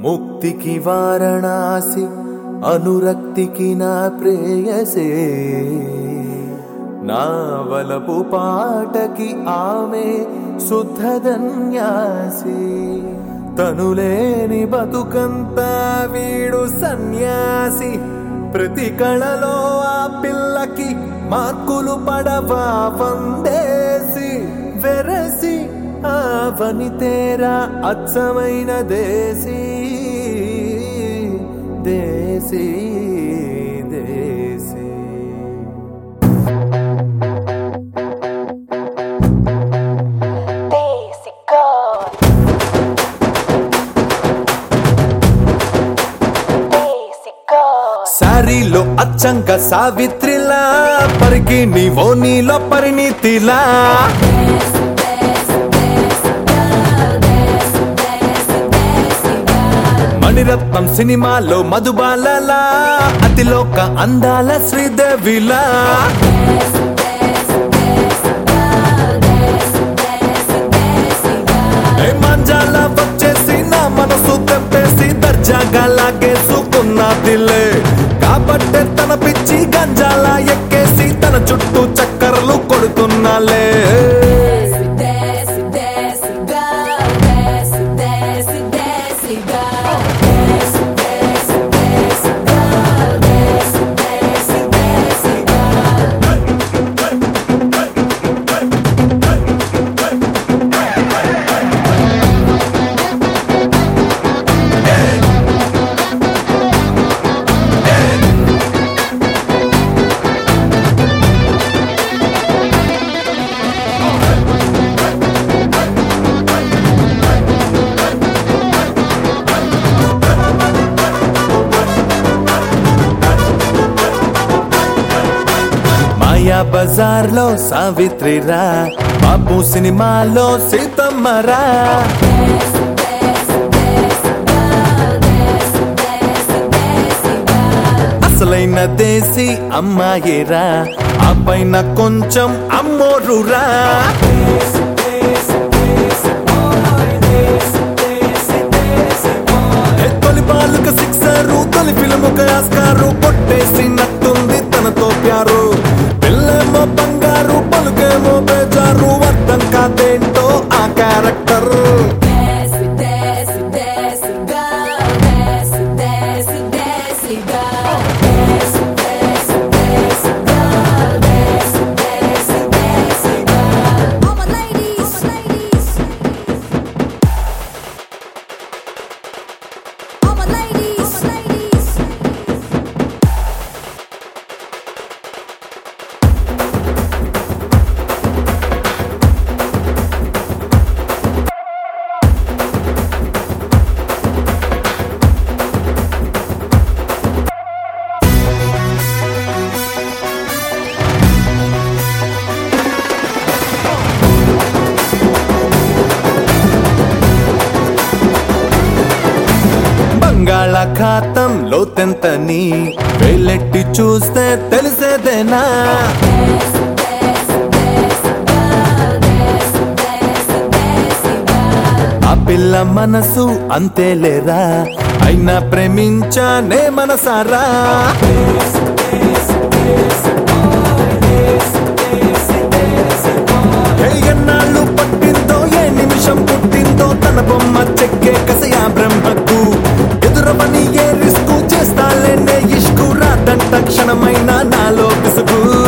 ముక్తికి వారణాసి అనురక్తికి నా ప్రేయసే నా వలపు పాటకి ఆమె శుద్ధధన్యాసి తనులేని బతుకంతా వీడు సన్యాసి ప్రతి కళలో ఆ పిల్లకి మార్కులు పడవా వందేసి వెరసి ఆ వనితేరా అచ్చమైన దేశీ దేశీ దేశీ Basic God. Basic God. సారీలో అచ్చంక సావిత్రిలా పరికి నీవో నీలో పరిణితిలా మణిరత్నం సినిమాలో మధుబాలలా అతిలోక అందాల శ్రీదేవిలా ఏ మంజాల వచ్చేసి నా మనసు తెంపేసి దర్జాగా లాగేసుకున్నదిలే కాబట్టే తన పిచ్చి గంజాల ఎక్కేసి తన చుట్టూ చక్కర్లు కొడుతున్నాలే Desce, desce, gal, desce, desce, desce, gal. Desce, desce, desce, gal, desce, desce, desce, gal. మాయా బజార్ లో సావిత్రిరా బాబు సినిమాలో సీతమ్మరా అసలైన దేశీ అమ్మాయిరా ఆ పైన కొంచెం అమ్మోరురా ఏ తొలి బాలుక సిక్సరు తొలి ఫిల్ముక ఆస్కారు కొట్టేసినట్టుంది తనతో ప్యారు పిల్లేమో బంగారు పలుకేమో బేజారు అర్థం కాదేంటో ఆ character Desce, desce, desce, gal, desce, desce, desce, gal. Desce, desce, desce, gal, desce, desce, desce, gal. All my ladies, all my ladies. All my ladies, all my ladies. బంగాళాఖాతం లోతెంతని వెళ్ళెట్టి చూస్తే తెలిసేదేనా ఆ పిల్ల మనసు అంతేలేరా అయినా ప్రేమించానే మనసారా ఏ ఎన్నాళ్ళు పట్టిందో ఏ నిమిషం పుట్టిందో తన బొమ్మ చెక్కే కసయా బ్రహ్మకు ఎదురవని ఏ రిస్కు చేస్తాలేనే ఇష్కు రాదంట క్షణమైన నాలో పిసుకు